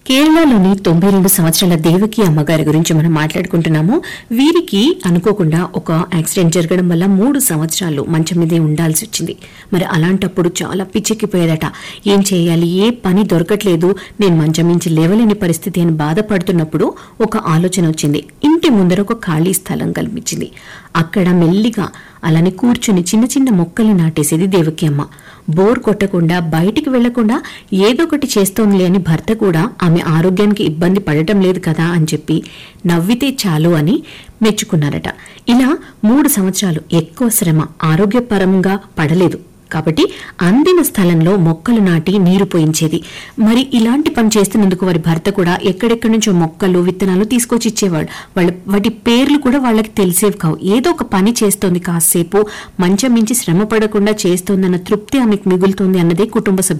కేరళలోని తొంభై రెండు సంవత్సరాల దేవకి అమ్మగారి గురించి మనం మాట్లాడుకుంటున్నాము వీరికి అనుకోకుండా ఒక యాక్సిడెంట్ జరగడం వల్ల మూడు సంవత్సరాలు మంచం మీదే ఉండాల్సి వచ్చింది మరి అలాంటప్పుడు చాలా పిచ్చెక్కిపోయేదట ఏం చేయాలి ఏ పని దొరకట్లేదు నేను మంచం నుంచి లేవలేని పరిస్థితి అని బాధపడుతున్నప్పుడు ఒక ఆలోచన వచ్చింది ఇంటి ముందర ఒక ఖాళీ స్థలం కల్పించింది అక్కడ మెల్లిగా అలానే కూర్చుని చిన్న చిన్న మొక్కలు నాటేసేది దేవకి అమ్మ బోర్ కొట్టకుండా బయటికి వెళ్లకుండా ఏదో ఒకటి చేస్తోందిలే అని భర్త కూడా ఆమె ఆరోగ్యానికి ఇబ్బంది పడటం లేదు కదా అని చెప్పి నవ్వితే చాలు అని మెచ్చుకున్నారట ఇలా మూడు సంవత్సరాలు ఎక్కువ శ్రమ ఆరోగ్యపరంగా పడలేదు కాబట్టి అందిన స్థలంలో మొక్కలు నాటి నీరు పోయించేది మరి ఇలాంటి పని చేస్తున్నందుకు వారి భర్త కూడా ఎక్కడెక్కడి నుంచో మొక్కలు విత్తనాలు తీసుకొచ్చి ఇచ్చేవాడు వాళ్ళ వాటి పేర్లు కూడా వాళ్ళకి తెలిసేవి కావు ఏదో ఒక పని చేస్తోంది కాసేపు మంచం మించి శ్రమ పడకుండా చేస్తోందన్న తృప్తి ఆమెకు మిగులుతోంది అన్నదే కుటుంబ సభ్యులు